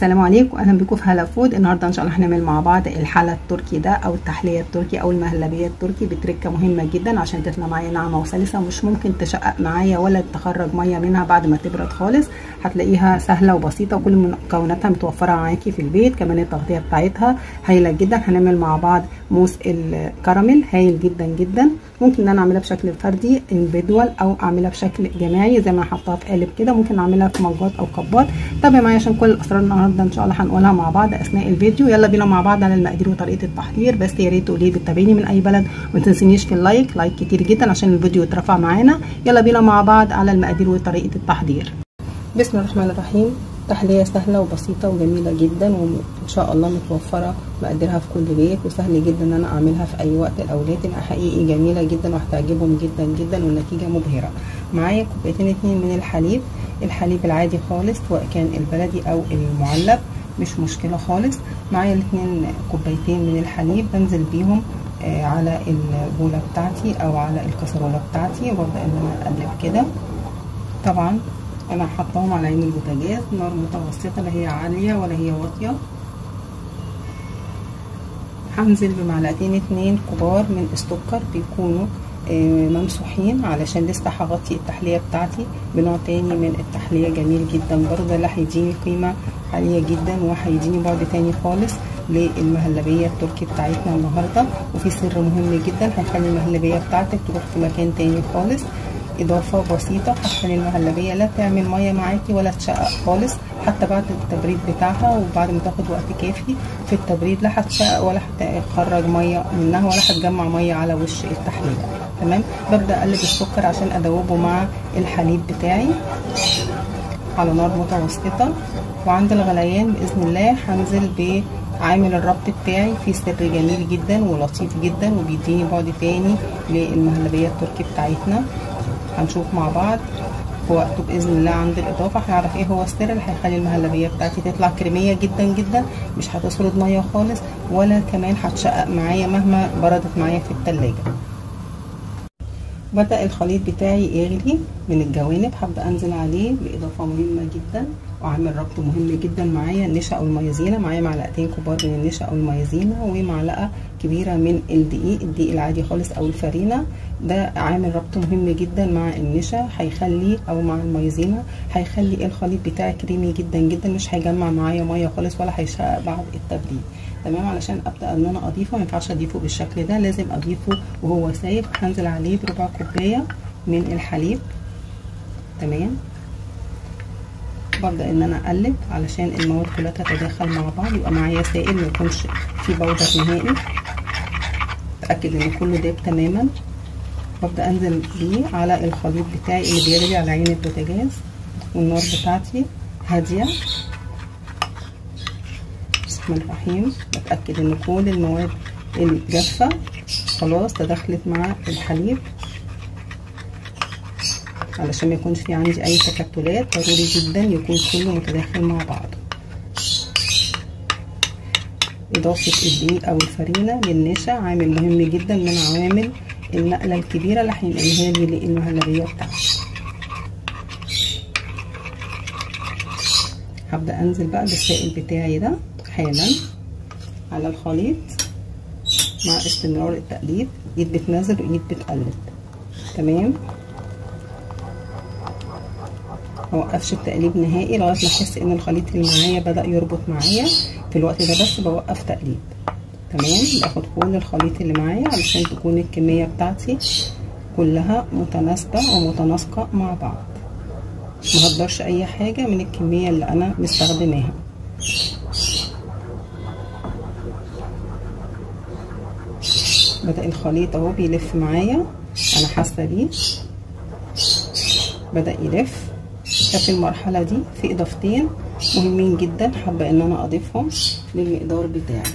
السلام عليكم اهلا بكم في هلا فود النهارده ان شاء الله هنعمل مع بعض الحلا التركي ده او التحليه التركي او المهلبيه التركي بتركه مهمه جدا عشان تطلع معايا ناعمه وسلسه ومش ممكن تشقق معايا ولا تخرج ميه منها بعد ما تبرد خالص هتلاقيها سهله وبسيطه وكل مكوناتها متوفره معاكي في البيت كمان التغطيه بتاعتها هايله جدا هنعمل مع بعض موس الكراميل هايل جدا جدا ممكن ان انا اعملها بشكل فردي اندفيدوال او اعملها بشكل جماعي زي ما حطها في قالب كده ممكن اعملها في مجات او كبات تابع معايا عشان كل الاسرار النهارده ان شاء الله هنقولها مع بعض اثناء الفيديو يلا بينا مع بعض على المقادير وطريقه التحضير بس يا ريت تقولي بتتابعيني من اي بلد وما تنسينيش في اللايك لايك كتير جدا عشان الفيديو يترفع معانا يلا بينا مع بعض على المقادير وطريقه التحضير بسم الله الرحمن الرحيم تحليه سهله وبسيطه وجميله جدا وان شاء الله متوفره مقاديرها في كل بيت وسهل جدا ان انا اعملها في اي وقت الاولاد حقيقي جميله جدا وهتعجبهم جدا جدا والنتيجه مبهره معايا كوبايتين اتنين من الحليب الحليب العادي خالص سواء كان البلدي او المعلب مش مشكله خالص معايا الاتنين كوبايتين من الحليب بنزل بيهم آه على البوله بتاعتي او على الكسرونه بتاعتي وابدا ان انا اقلب كده طبعا انا حطاهم على عين البوتاجاز نار متوسطه لا هي عاليه ولا هي واطيه هنزل بمعلقتين اتنين كبار من السكر بيكونوا آه ممسوحين علشان لسه هغطي التحليه بتاعتي بنوع تاني من التحليه جميل جدا برضه اللي هيديني قيمه عاليه جدا وهيديني بعد تاني خالص للمهلبيه التركي بتاعتنا النهارده وفي سر مهم جدا هيخلي المهلبيه بتاعتك تروح في مكان تاني خالص اضافه بسيطه هتخلي المهلبيه لا تعمل ميه معاكي ولا تشقق خالص حتى بعد التبريد بتاعها وبعد ما تاخد وقت كافي في التبريد لا هتشقق ولا هتخرج ميه منها ولا هتجمع ميه على وش التحليه تمام ببدا اقلب السكر عشان ادوبه مع الحليب بتاعي على نار متوسطه وعند الغليان باذن الله هنزل ب عامل الربط بتاعي فيه سر جميل جدا ولطيف جدا وبيديني بعد تاني للمهلبيه التركي بتاعتنا هنشوف مع بعض في وقته باذن الله عند الاضافه هنعرف ايه هو السر اللي هيخلي المهلبيه بتاعتي تطلع كريميه جدا جدا مش هتسرد ميه خالص ولا كمان هتشقق معايا مهما بردت معايا في التلاجة بدأ الخليط بتاعي يغلي من الجوانب هبدأ أنزل عليه بإضافة مهمة جدا وعامل ربط مهم جدا معايا النشا أو الميزينة معايا معلقتين كبار من النشا أو الميزينة ومعلقة كبيرة من الدقيق الدقيق العادي خالص أو الفرينة ده عامل ربط مهم جدا مع النشا هيخلي أو مع الميزينة هيخلي الخليط بتاعي كريمي جدا جدا مش هيجمع معايا مية خالص ولا هيشقق بعد التبريد تمام علشان ابدا ان انا اضيفه ما ينفعش اضيفه بالشكل ده لازم اضيفه وهو سايب هنزل عليه بربع كوبايه من الحليب تمام ببدا ان انا اقلب علشان المواد كلها تتداخل مع بعض يبقى معايا سائل ما يكونش في بودر نهائي اتاكد ان كله داب تماما ببدا انزل بيه على الخليط بتاعي اللي بيغلي على عين البوتاجاز والنار بتاعتي هاديه بسم الله الرحيم بتأكد ان كل المواد الجافة خلاص تدخلت مع الحليب علشان ما يكونش في عندي اي تكتلات ضروري جدا يكون كله متداخل مع بعضه اضافة الدقيق او الفرينة للنشا عامل مهم جدا من عوامل النقلة الكبيرة اللي هينقلها لي للمهلبية بتاعتي هبدأ انزل بقى بالسائل بتاعي ده حالا على الخليط مع استمرار التقليب ايد بتنزل وايد بتقلب تمام موقفش التقليب نهائي لغايه ما احس ان الخليط اللي معايا بدا يربط معايا في الوقت ده بس بوقف تقليب تمام باخد كل الخليط اللي معايا علشان تكون الكميه بتاعتي كلها متناسبه ومتناسقه مع بعض ما هقدرش اي حاجه من الكميه اللي انا مستخدماها بدأ الخليط اهو بيلف معايا انا حاسه بيه بدأ يلف ففي المرحله دي في اضافتين مهمين جدا حابه ان انا اضيفهم للمقدار بتاعي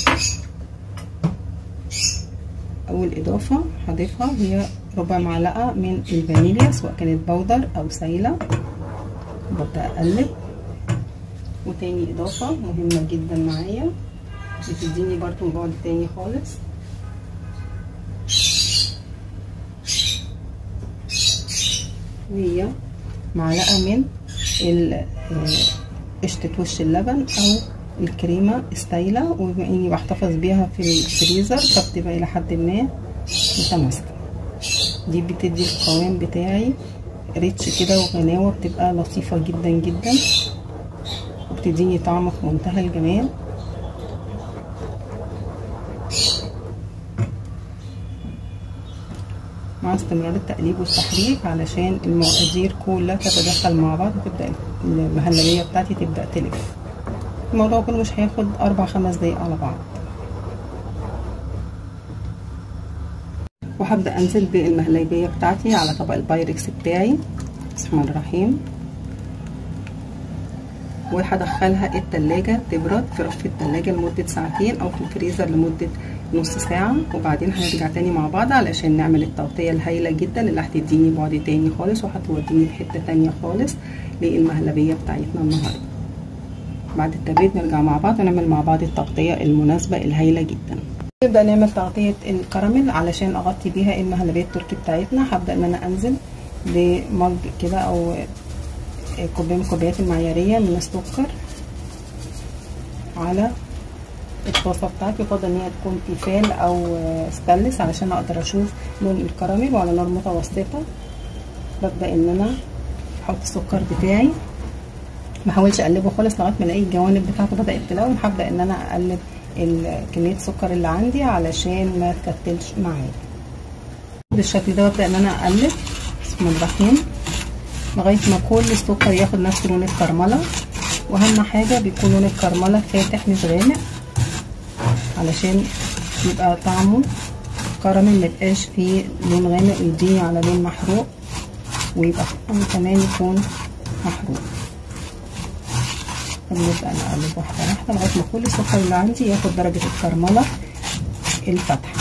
اول اضافه هضيفها هي ربع معلقه من الفانيليا سواء كانت بودر او سايله ببدأ اقلب وتاني اضافه مهمه جدا معايا بتديني برضو بعد تاني خالص وهي معلقه من قشطة وش اللبن او الكريمة استايلة وبما اني بحتفظ بيها في الفريزر فبتبقى الى حد ما متماسكة دي بتدي القوام بتاعي ريتش كده وغناوة بتبقى لطيفة جدا جدا وبتديني طعم في منتهى الجمال مع استمرار التقليب والتحريك علشان المقادير كلها تتدخل مع بعض وتبدأ المهلبية بتاعتي تبدأ تلف الموضوع كله مش هياخد أربع خمس دقايق على بعض وهبدأ أنزل بالمهلبية بتاعتي على طبق البايركس بتاعي بسم الله الرحيم وهدخلها التلاجة تبرد في رف التلاجة لمدة ساعتين أو في الفريزر لمدة نص ساعة وبعدين هنرجع تاني مع بعض علشان نعمل التغطية الهايلة جدا اللي هتديني بعد تاني خالص وهتوديني في حتة تانية خالص للمهلبية بتاعتنا النهاردة بعد التبريد نرجع مع بعض ونعمل مع بعض التغطية المناسبة الهايلة جدا نبدأ نعمل تغطية الكراميل علشان أغطي بيها المهلبية التركي بتاعتنا هبدأ إن أنا أنزل بمج كده أو كوباية من الكوبايات المعيارية من السكر على الطاسة بتاعتي يفضل ان هي تكون تيفال او ستانلس علشان اقدر اشوف لون الكراميل وعلى نار متوسطة ببدأ ان انا احط السكر بتاعي ما احاولش اقلبه خالص لغايه ما الاقي الجوانب بتاعته بدات تلون هبدا ان انا اقلب كميه السكر اللي عندي علشان ما تكتلش معايا بالشكل ده ببدا ان انا اقلب بسم الله الرحمن لغايه ما كل السكر ياخد نفس لون الكرمله واهم حاجه بيكون لون الكرمله فاتح مش غامق علشان يبقى طعمه كراميل ميبقاش فيه لون غامق يديني على لون محروق ويبقى طعمه كمان يكون محروق فبنبدأ نقلب واحدة واحدة لغاية ما كل السكر اللي عندي ياخد درجة الكرملة الفاتحة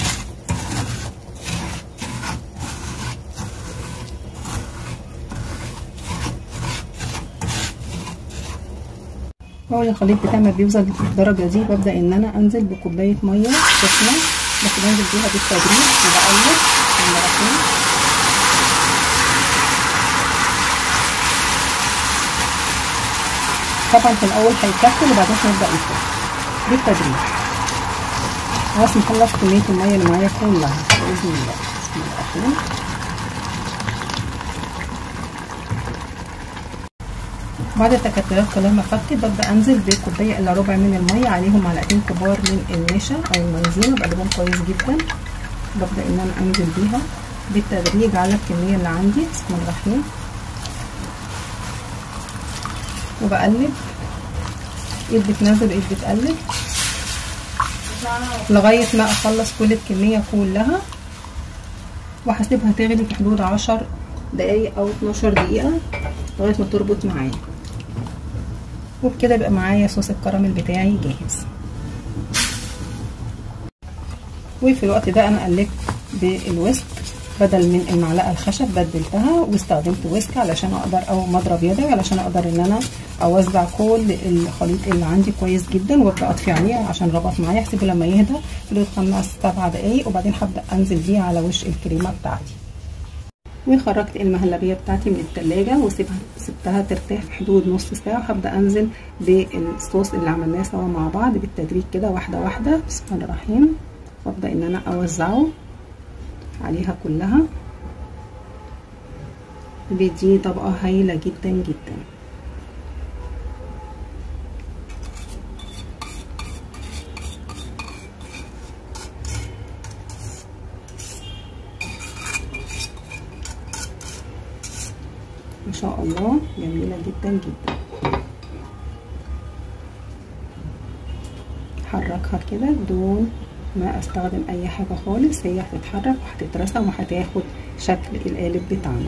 اول الخليط بتاعي ما بيوصل للدرجه دي ببدا ان انا انزل بكوبايه ميه سخنه بس بنزل بيها بالتدريج وبقلب المرتين طبعا في الاول هيكتل وبعدين هنبدا نفك بالتدريج خلاص نخلص كميه الميه اللي معايا كلها باذن الله بسم الله الرحمن بعد التكتلات كلها ما فكت ببدا انزل بكوبايه الا ربع من الميه عليهم معلقتين كبار من النشا او المايزينا بقلبهم كويس جدا ببدا ان انا انزل بيها بالتدريج على الكميه اللي عندي بسم الله الرحمن وبقلب ايد بتنزل وايد بتقلب لغايه ما اخلص كل الكميه كلها وهسيبها تغلي في حدود عشر دقايق او 12 دقيقه لغايه ما تربط معايا وبكده يبقى معايا صوص الكراميل بتاعي جاهز وفي الوقت ده انا قلبت بالويسك بدل من المعلقه الخشب بدلتها واستخدمت ويسك علشان اقدر او مضرب يدوي علشان اقدر ان انا اوزع كل الخليط اللي عندي كويس جدا وابدا اطفي عليه عشان ربط معايا احسبه لما يهدى في خمس سبع دقايق وبعدين هبدا انزل بيه على وش الكريمه بتاعتي وخرجت المهلبية بتاعتي من التلاجة وسيبها سبتها ترتاح في حدود نص ساعة وهبدأ أنزل بالصوص اللي عملناه سوا مع بعض بالتدريج كده واحدة واحدة بسم الله الرحمن وابدأ إن أنا أوزعه عليها كلها بيديني طبقة هايلة جدا جدا ما شاء الله جميلة جدا جدا حركها كده بدون ما استخدم اي حاجة خالص هي هتتحرك وهتترسم وهتاخد شكل القالب بتاعنا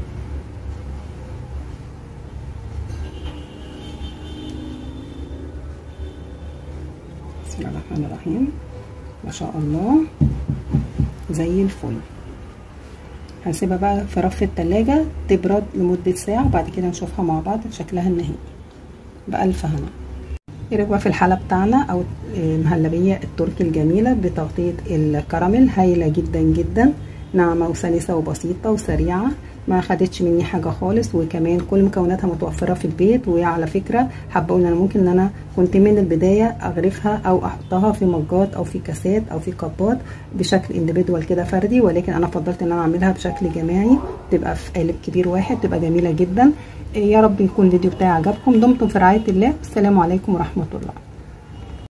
بسم الله الرحمن الرحيم ما شاء الله زي الفل هنسيبها بقى في رف التلاجة تبرد لمدة ساعة وبعد كده نشوفها مع بعض شكلها النهائي بألف هنا بقى في الحالة بتاعنا أو المهلبية التركي الجميلة بتغطية الكراميل هايلة جدا جدا ناعمة وسلسة وبسيطة وسريعة ما خدتش مني حاجه خالص وكمان كل مكوناتها متوفره في البيت وعلى فكره حابه اقول انا ممكن ان انا كنت من البدايه اغرفها او احطها في مجات او في كاسات او في كبات بشكل انديفيدوال كده فردي ولكن انا فضلت ان انا اعملها بشكل جماعي تبقى في قالب كبير واحد تبقى جميله جدا يا رب يكون الفيديو بتاعي عجبكم دمتم في رعايه الله السلام عليكم ورحمه الله